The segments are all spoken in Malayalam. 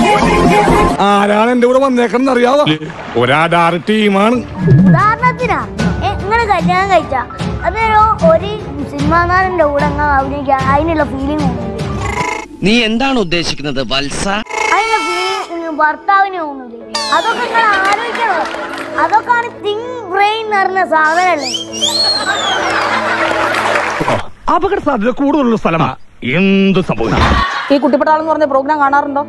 ആരാണ് എന്റെ കൂടെ വന്നേക്കണം അറിയാവോ ഒരാധാർ ടീമാണ് ഉദാഹരണത്തിനാ നിങ്ങൾ കല്യാണം കഴിച്ച അതൊരു ഒരു സിനിമാ നടന്റെ കൂടെ അങ്ങ് അഭിനയിക്കാൻ അതിനുള്ള ഫീലിംഗ് തോന്നുന്നില്ല നീ എന്താണ് ഉദ്ദേശിക്കുന്നത് വത്സ അതിനുള്ള ഫീലിംഗ് ഭർത്താവിന് തോന്നുന്നില്ല അതൊക്കെ നിങ്ങൾ ആലോചിക്കണോ അതൊക്കെയാണ് തിങ് ബ്രെയിൻ എന്ന് പറഞ്ഞ സാധനല്ലേ അപകട സാധ്യത കൂടുതലുള്ള സ്ഥലമാ എന്ത് സംഭവിക്കും ഈ കുട്ടിപ്പട്ടാളെന്ന് പറഞ്ഞ പ്രോഗ്രാം കാണാറുണ്ടോ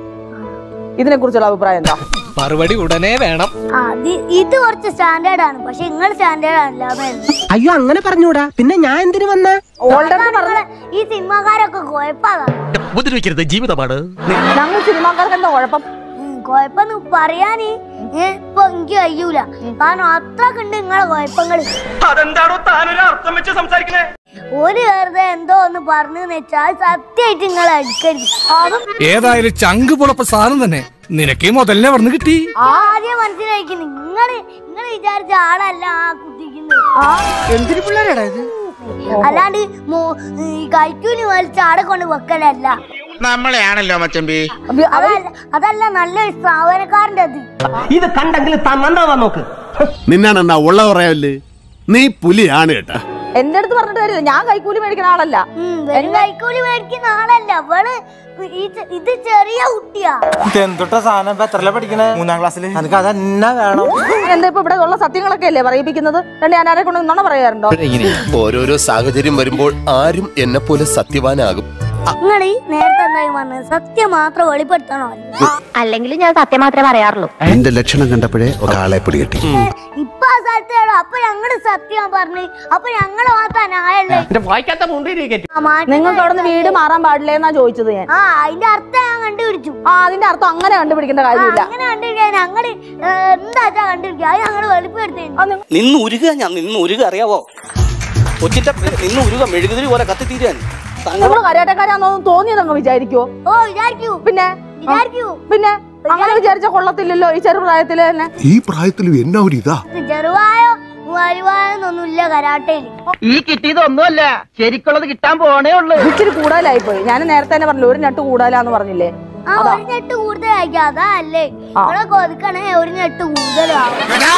ഇതിനെ കുറിച്ചുള്ള അഭിപ്രായം എന്താ മറുപടി ഉടനെ വേണം ആ ഇത് ഇത് കുറച്ച് സ്റ്റാൻഡേർഡ് ആണ് പക്ഷെ നിങ്ങൾ സ്റ്റാൻഡേർഡ് ആണല്ലോ അതായത് അയ്യോ അങ്ങനെ പറഞ്ഞൂടാ പിന്നെ ഞാൻ എന്തിനു വന്ന ഓൾറെഡി അതാണ് നിങ്ങളെ ഈ സിനിമാക്കാരൊക്കെ കുഴപ്പതാണ് ഉപദ്രവിക്കരുത് ജീവിതമാണ് ഞങ്ങൾ സിനിമാക്കാർക്ക് എന്താ കുഴപ്പം കുഴപ്പമെന്ന് പറയാന് ഏ, ഇപ്പൊ എനിക്ക് കഴിയൂല കാരണം അത്രക്ക് ഉണ്ട് നിങ്ങളെ കുഴപ്പങ്ങള് അതെന്താണോ താനൊരു അർത്ഥം വെച്ച് സംസാരിക്കണേ ഒരു വെറുതെ എന്തോ ഒന്ന് പറഞ്ഞു വെച്ചാൽ സത്യമായിട്ട് നിങ്ങൾ അടിക്കരുത് അതും ഏതായാലും ചങ്ക് പുളപ്പ സാധനം തന്നെ നിനക്ക് ഈ മുതലിനെ പറഞ്ഞു കിട്ടി ആദ്യം മനസ്സിലാക്കുന്നു നിങ്ങള് നിങ്ങൾ വിചാരിച്ച ആളല്ല ആ കുത്തിക്കുന്നത് ആ എന്തിനു പിള്ളേരാടാ ഇത് അല്ലാണ്ട് മോ- ഈ കൈക്കൂലി വലിച്ച് ആടെ കൊണ്ട് വെക്കലല്ല നമ്മളെയാണല്ലോ മച്ചമ്പി അഭി- അവ- അതല്ല അതല്ല നല്ലൊരു സ്ഥാപനക്കാരൻ്റെ അത് ഇത് കണ്ടെങ്കിൽ താൻ നന്നാവാൻ നോക്ക് നിന്നാണെന്നാ ഉള്ള പറയാല്ലേ നീ പുലിയാണ് കേട്ടാ എന്റെ അടുത്ത് പറഞ്ഞിട്ട് കാര്യമില്ല ഞാൻ കൈക്കൂലി മേടിക്കുന്ന ആളല്ല ഉം, വെറും കൈക്കൂലി മേടിക്കുന്ന ആളല്ല അവള് ഈ ചെ- ഇത് ചെറിയ കുട്ടിയാ എന്തുട്ട സാധനം ഇപ്പൊ എത്രല്ല പഠിക്കണേ മൂന്നാം ക്ലാസ്സിൽ എനിക്ക് അതെന്നാ വേണം എന്താ ഇപ്പൊ ഇവിടെ ഉള്ള സത്യങ്ങളൊക്കെ അല്ലേ പറയിപ്പിക്കുന്നത് രണ്ട് ഞാൻ ആരെ കൊണ്ട് നുണ പറയാറുണ്ടോ ഓരോരോ സാഹചര്യം വരുമ്പോൾ ആരും എന്നെ പോലെ സത്യവാനാകും നിങ്ങൾ ഈ നേരത്തെ എന്തായി പറഞ്ഞത് സത്യം മാത്രം വെളിപ്പെടുത്തണോ അല്ലെങ്കിൽ ഞാൻ സത്യം മാത്രമേ പറയാറുള്ളൂ എന്റെ ലക്ഷണം കണ്ടപ്പോഴേ ഒരാളെ പിടികെട്ടി ഇപ്പൊ ആ സ്ഥലത്ത് കേട്ടോ അപ്പൊ ഞങ്ങള് സത്യം പറഞ്ഞു അപ്പൊ ഞങ്ങള് മാത്രം ന്യായല്ലേ വായിക്കാത്ത മുണ്ടിരിക്കട്ടെ ആ, മാറ്റി നിങ്ങൾക്ക് അവിടെ നിന്ന് വീട് മാറാൻ പാടില്ലേ എന്നാ ചോദിച്ചത് ഞാൻ ആ അതിന്റെ അർത്ഥം ഞാൻ കണ്ടുപിടിച്ചു ആ അതിന്റെ അർത്ഥം അങ്ങനെ കണ്ടുപിടിക്കേണ്ട ആ, കാര്യമില്ല അങ്ങനെ കണ്ടുപിടിക്കാൻ ഞങ്ങള് ഏ, എന്താച്ചാ കണ്ടുപിടിക്കുക അത് ഞങ്ങള് വെളിപ്പെടുത്തി അത് നിങ്ങ- നിന്ന് ഉരുക ഞാൻ നിന്ന് ഉരുക അറിയാവോ കൊച്ചിന്റെ നിന്ന് ഉരുക മെഴുകുതിരി പോലെ കത്തിത്തീരാൻ നിങ്ങൾ കരാട്ടക്കാരാന്നോന്ന് തോന്നിയതങ്ങ് വിചാരിക്കുവോ ഓ വിചാരിക്കൂ പിന്നെ വിചാരിക്കൂ പിന്നെ അങ്ങനെ വിചാരിച്ച കൊള്ളത്തില്ലല്ലോ ഈ ചെറുപ്രായത്തില് തന്നെ ഈ പ്രായത്തിലും എന്നാ ഒരു ഇതാ ഇത് ചെറുവായോ വലുവായോ എന്നൊന്നുമില്ല കരാട്ടയില് ഈ കിട്ടിയതൊന്നുമല്ല ശരിക്കുള്ളത് കിട്ടാൻ പോണേ ഉള്ളു ഇച്ചിരി കൂടുതലായി പോയി ഞാൻ നേരത്തെ തന്നെ പറഞ്ഞില്ല ഒരു ഞെട്ട് കൂടുതലാന്ന് പറഞ്ഞില്ലേ ആ ഒരു ഞെട്ട് കൂടുതലായിരിക്കും അതാ അല്ലേ ഇവിടെ കൊതുക്കണേ ഒരു ഞെട്ട് കൂടുതലാവും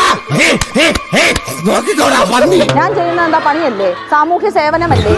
ഞാൻ ചെയ്യുന്ന എന്താ പണിയല്ലേ സാമൂഹ്യ സേവനമല്ലേ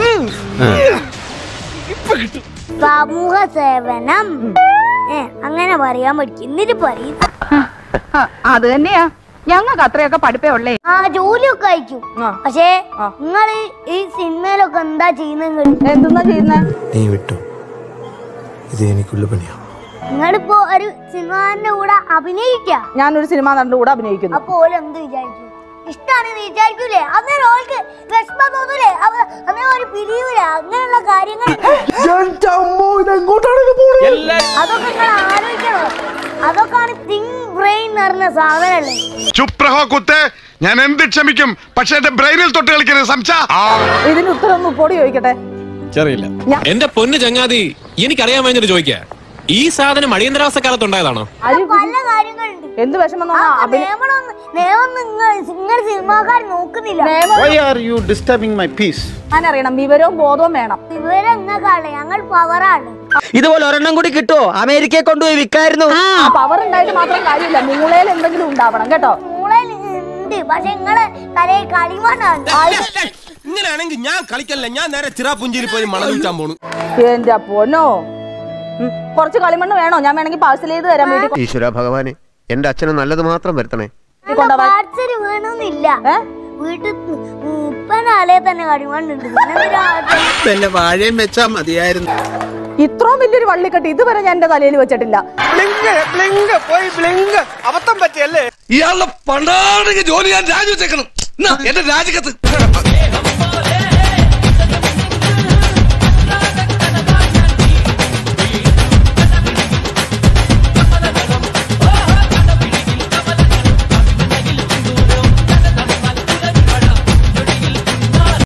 സമൂഹ സേവനം ഏ അങ്ങനെ പറയാൻ പറ്റും എന്നിട്ട് പറയും അത് തന്നെയാ ഞങ്ങൾക്ക് അത്രയൊക്കെ പഠിപ്പേ ഉള്ളേ ആ ജോലിയൊക്കെ അയക്കും ആ. പക്ഷേ ആ. നിങ്ങൾ ഈ സിനിമയിലൊക്കെ എന്താ ചെയ്യുന്നത് എന്തെന്നാ ചെയ്യുന്നേ നീ വിട്ടു ഇത് എനിക്കുള്ള പണിയാ നിങ്ങളിപ്പോ ഒരു സിനിമാന്റെ കൂടെ അഭിനയിക്ക ഞാനൊരു സിനിമ നടന്റെ കൂടെ അഭിനയിക്കുന്നു അപ്പൊ ഓല് എന്ത് വിചാരിക്കും ഇഷ്ടാണെന്ന് വിചാരിക്കൂലേ അന്നേരം ഓൾക്ക് വിഷമം തോന്നൂലേ അവ- അന്നേരം ഒരു പിരിയൂലേ അങ്ങനെയുള്ള കാര്യങ്ങൾ അതൊക്കെ നിങ്ങൾ ആലോചിക്കണോ അതൊക്കെയാണ് തിങ് ബ്രെയിൻ എന്ന് പറഞ്ഞ സാധനല്ലേ ചുപ്രഹോ കുത്തേ ഞാൻ എന്ത് ക്ഷമിക്കും പക്ഷെ എന്റെ ബ്രെയിനിൽ തൊട്ട് കളിക്കരുത് സംശ ഇതിന് ഉത്തരം ഒന്ന് ഉപ്പോടി ചോദിക്കട്ടെ എന്റെ പൊന്ന് ചങ്ങാതി എനിക്കറിയാൻ വേണ്ടിട്ട് ചോദിക്കാ ഈ സാധനം അടിയന്തരാവസ്ഥ കാലത്ത് ഉണ്ടായതാണോ അത് പല കാര്യങ്ങളുണ്ട് എന്ത് വിഷമം ആ, തോന്നാ അഭിനയ നിയമം നിയമം നിങ്ങൾ നിങ്ങൾ സിനിമാക്കാർ നോക്കുന്നില്ല നിയമം are you disturbing my peace ഞാനറിയണം വിവരവും ബോധവും വേണം ഇവരെ നിങ്ങൾക്കാണ് ഞങ്ങൾ പവറാണ് ഇതുപോലെ ഒരെണ്ണം കൂടി കിട്ടുമോ അമേരിക്കയെ കൊണ്ടുപോയി വിൽക്കായിരുന്നു ആ പവർ ഉണ്ടായിട്ട് മാത്രം കാര്യമില്ല മൂളയിൽ എന്തെങ്കിലും ഉണ്ടാവണം കേട്ടോ മൂളയിൽ ഉണ്ട് പക്ഷെ നിങ്ങളെ തലയിൽ കളിമണ്ണാണ് ഇങ്ങനെയാണെങ്കിൽ ഞാൻ കളിക്കല്ല ഞാൻ നേരെ ചിറാപുഞ്ചിയിൽ പോയി മണൽ വിൽക്കാൻ പോണു എന്റെ പൊന്നോ ഉം, കുറച്ച് കളിമണ്ണ് വേണോ ഞാൻ വേണമെങ്കിൽ പാഴ്സൽ ചെയ്ത് തരാം വീട്ടിൽ ഈശ്വര ഭഗവാനെ എന്റെ അച്ഛന് നല്ലത് മാത്രം വരുത്തണേ കൊണ്ടുപോവാൻ പാർസൽ വേണമെന്നില്ല ഏ? വീട്ടിൽ ഇപ്പനാലേ തന്നെ കളിമണ്ണുണ്ട് പിന്നെ എന്തിനാ ആവശ്യം? വല്ല വാഴയും വെച്ചാ മതിയായിരുന്നു ഇത്രയും വലിയൊരു വള്ളിക്കെട്ട് ഇതുവരെ ഞാൻ എന്റെ തലയിൽ വെച്ചിട്ടില്ല പോയി ബ്ലിങ്ക് അബദ്ധം പറ്റിയല്ലേ ഇയാളുടെ പണ്ടാണെങ്കിൽ ജോലി ഞാൻ രാജിവെച്ചേക്കണം എന്നാ, എന്റെ രാജിക്കത്ത്